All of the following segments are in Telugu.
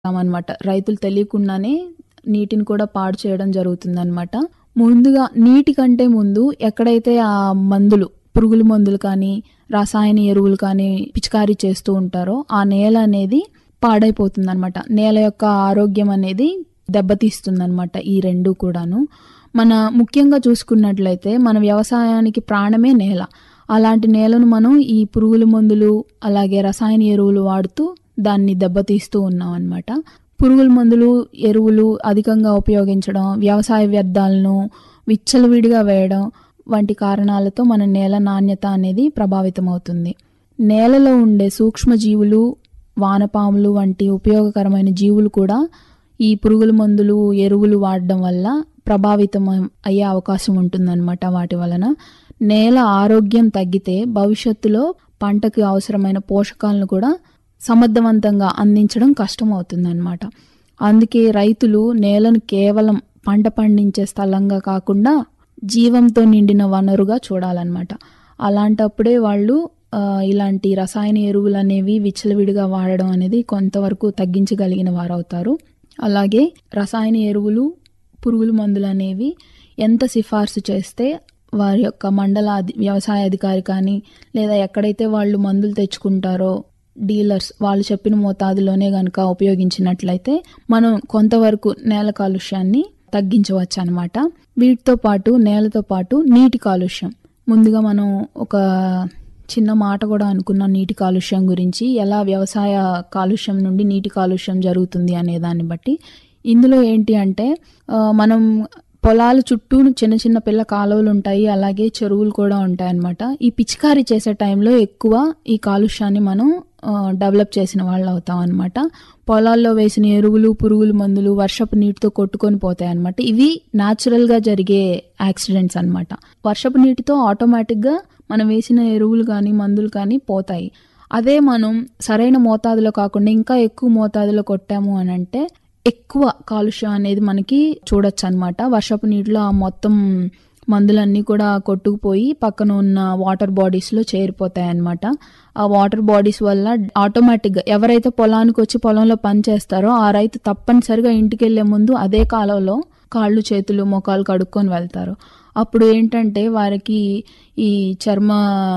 అనమాట రైతులు తెలియకుండానే నీటిని కూడా పాడు చేయడం జరుగుతుందన్నమాట ముందుగా నీటి కంటే ముందు ఎక్కడైతే ఆ మందులు పురుగుల మందులు కానీ రసాయన ఎరువులు కానీ పిచికారీ చేస్తూ ఉంటారో ఆ నేల అనేది పాడైపోతుందన్నమాట నేల యొక్క ఆరోగ్యం అనేది దెబ్బతీస్తుందన్నమాట ఈ రెండు కూడాను మన ముఖ్యంగా చూసుకున్నట్లయితే మన వ్యవసాయానికి ప్రాణమే నేల అలాంటి నేలను మనం ఈ పురుగుల మందులు అలాగే రసాయన ఎరువులు వాడుతూ దాన్ని దెబ్బతీస్తూ ఉన్నాం అనమాట పురుగుల మందులు ఎరువులు అధికంగా ఉపయోగించడం వ్యవసాయ వ్యర్థాలను విచ్చలవిడిగా వేయడం వంటి కారణాలతో మన నేల నాణ్యత అనేది ప్రభావితమవుతుంది నేలలో ఉండే సూక్ష్మజీవులు వానపాములు వంటి ఉపయోగకరమైన జీవులు కూడా ఈ పురుగుల మందులు ఎరువులు వాడడం వల్ల ప్రభావితం అయ్యే అవకాశం ఉంటుందన్నమాట వాటి వలన నేల ఆరోగ్యం తగ్గితే భవిష్యత్తులో పంటకు అవసరమైన పోషకాలను కూడా సమర్థవంతంగా అందించడం కష్టమవుతుందన్నమాట అందుకే రైతులు నేలను కేవలం పంట పండించే స్థలంగా కాకుండా జీవంతో నిండిన వనరుగా చూడాలన్నమాట అలాంటప్పుడే వాళ్ళు ఆ, ఇలాంటి రసాయన ఎరువులు అనేవి విచ్చలవిడిగా వాడడం అనేది కొంతవరకు తగ్గించగలిగిన వారు అవుతారు అలాగే రసాయన ఎరువులు పురుగుల మందులు అనేవి ఎంత సిఫార్సు చేస్తే వారి యొక్క మండల అధి వ్యవసాయ అధికారి కానీ లేదా ఎక్కడైతే వాళ్ళు మందులు తెచ్చుకుంటారో డీలర్స్ వాళ్ళు చెప్పిన మోతాదులోనే గనక ఉపయోగించినట్లయితే మనం కొంతవరకు నేల కాలుష్యాన్ని తగ్గించవచ్చు అనమాట వీటితో పాటు నేలతో పాటు నీటి కాలుష్యం ముందుగా మనం ఒక చిన్న మాట కూడా అనుకున్న నీటి కాలుష్యం గురించి ఎలా వ్యవసాయ కాలుష్యం నుండి నీటి కాలుష్యం జరుగుతుంది అనే దాన్ని బట్టి ఇందులో ఏంటి అంటే ఆ, మనం పొలాల చుట్టూ చిన్న చిన్న పిల్ల కాలువలు ఉంటాయి అలాగే చెరువులు కూడా ఉంటాయి అన్నమాట ఈ పిచికారీ చేసే టైంలో ఎక్కువ ఈ కాలుష్యాన్ని మనం ఆ, డెవలప్ చేసిన వాళ్ళు అవుతాం అనమాట పొలాల్లో వేసిన ఎరువులు పురుగుల మందులు వర్షపు నీటితో కొట్టుకొని పోతాయి అనమాట ఇవి natural గా జరిగే యాక్సిడెంట్స్ అన్నమాట వర్షపు నీటితో ఆటోమేటిక్గా మనం వేసిన ఎరువులు కానీ మందులు కానీ పోతాయి అదే మనం సరైన మోతాదులో కాకుండా ఇంకా ఎక్కువ మోతాదులో కొట్టాము అని అంటే ఎక్కువ కాలుష్యం అనేది మనకి చూడొచ్చు అనమాట వర్షపు నీటిలో ఆ మొత్తం మందులన్నీ కూడా కొట్టుకుపోయి పక్కన ఉన్న వాటర్ బాడీస్లో చేరిపోతాయి అన్నమాట ఆ వాటర్ బాడీస్ వల్ల ఆటోమేటిక్గా ఎవరైతే పొలానికి వచ్చి పొలంలో పని చేస్తారో ఆ రైతు తప్పనిసరిగా ఇంటికి వెళ్లే ముందు అదే కాలంలో కాళ్ళు చేతులు మొఖాలు కడుక్కొని వెళ్తారు అప్పుడు ఏంటంటే వారికి ఈ చర్మ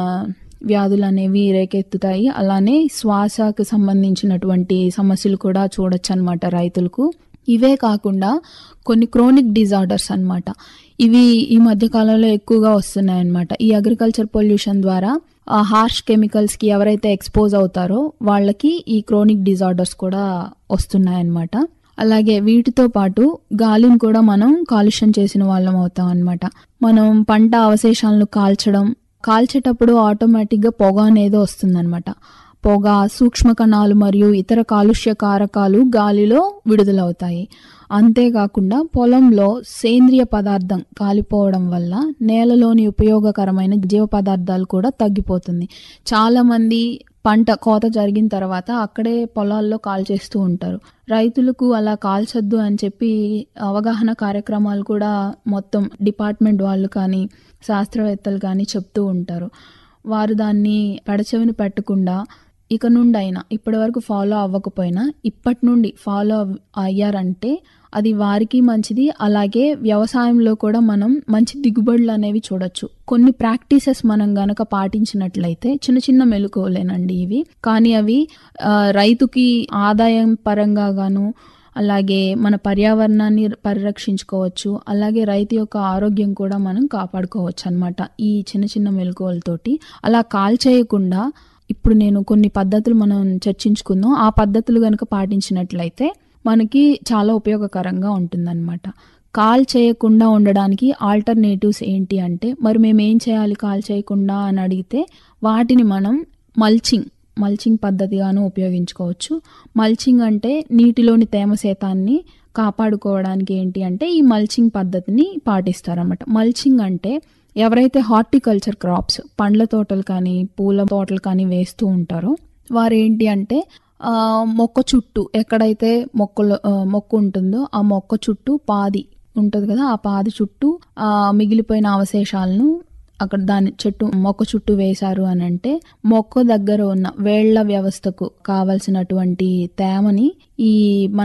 వ్యాధులు అనేవి రేకెత్తుతాయి అలానే శ్వాసకు సంబంధించినటువంటి సమస్యలు కూడా చూడొచ్చు అనమాట రైతులకు ఇవే కాకుండా కొన్ని క్రోనిక్ డిజార్డర్స్ అన్నమాట ఇవి ఈ మధ్య కాలంలో ఎక్కువగా వస్తున్నాయి అన్నమాట ఈ అగ్రికల్చర్ పొల్యూషన్ ద్వారా ఆ హార్ష్ కెమికల్స్ కి ఎవరైతే ఎక్స్పోజ్ అవుతారో వాళ్ళకి ఈ క్రోనిక్ డిజార్డర్స్ కూడా వస్తున్నాయి అన్నమాట అలాగే వీటితో పాటు గాలిని కూడా మనం కాలుష్యం చేసిన వాళ్ళం అవుతాం అన్నమాట మనం పంట అవశేషాలను కాల్చడం కాల్చేటప్పుడు ఆటోమేటిక్గా పొగ అనేది వస్తుందన్నమాట పొగ సూక్ష్మ కణాలు మరియు ఇతర కాలుష్య కారకాలు గాలిలో విడుదలవుతాయి అంతేకాకుండా పొలంలో సేంద్రియ పదార్థం కాలిపోవడం వల్ల నేలలోని ఉపయోగకరమైన జీవ పదార్థాలు కూడా తగ్గిపోతుంది చాలా మంది పంట కోత జరిగిన తర్వాత అక్కడే పొలాల్లో కాల్చేస్తూ ఉంటారు రైతులకు అలా కాల్చొద్దు అని చెప్పి అవగాహన కార్యక్రమాలు కూడా మొత్తం డిపార్ట్మెంట్ వాళ్ళు కానీ శాస్త్రవేత్తలు కానీ చెప్తూ ఉంటారు వారు దాన్ని పెడచెవిని పెట్టకుండా ఇక నుండి అయినా ఇప్పటి వరకు ఫాలో అవ్వకపోయినా ఇప్పటి నుండి ఫాలో అయ్యారంటే అది వారికి మంచిది అలాగే వ్యవసాయంలో కూడా మనం మంచి దిగుబడులు అనేవి చూడొచ్చు కొన్ని ప్రాక్టీసెస్ మనం గనక పాటించినట్లయితే చిన్న చిన్న మెలకువలేనండి ఇవి కానీ అవి ఆ, రైతుకి ఆదాయం పరంగా గాను అలాగే మన పర్యావరణాన్ని పరిరక్షించుకోవచ్చు అలాగే రైతు యొక్క ఆరోగ్యం కూడా మనం కాపాడుకోవచ్చు అన్నమాట ఈ చిన్న చిన్న మెలకువలతోటి అలా కాల్ చేయకుండా ఇప్పుడు నేను కొన్ని పద్ధతులు మనం చర్చించుకుందాం ఆ పద్ధతులు కనుక పాటించినట్లయితే మనకి చాలా ఉపయోగకరంగా ఉంటుందన్నమాట కాల్ చేయకుండా ఉండడానికి ఆల్టర్నేటివ్స్ ఏంటి అంటే మరి మేము ఏం చేయాలి కాల్ చేయకుండా అని అడిగితే వాటిని మనం మల్చింగ్ మల్చింగ్ పద్ధతిగాను ఉపయోగించుకోవచ్చు మల్చింగ్ అంటే నీటిలోని తేమ శాతాన్ని కాపాడుకోవడానికి ఏంటి అంటే ఈ మల్చింగ్ పద్ధతిని పాటిస్తారన్నమాట మల్చింగ్ అంటే ఎవరైతే హార్టికల్చర్ క్రాప్స్ పండ్ల తోటలు కానీ పూల తోటలు కానీ వేస్తూ ఉంటారో వారు ఏంటి అంటే ఆ, మొక్క చుట్టూ ఎక్కడైతే మొక్కలు ఆ, మొక్క ఉంటుందో ఆ మొక్క చుట్టూ పాది ఉంటుంది కదా ఆ పాది చుట్టూ ఆ మిగిలిపోయిన అవశేషాలను అక్కడ దాని చెట్టు మొక్క చుట్టూ వేశారు అని అంటే మొక్క దగ్గర ఉన్న వేళ్ల వ్యవస్థకు కావలసినటువంటి తేమని ఈ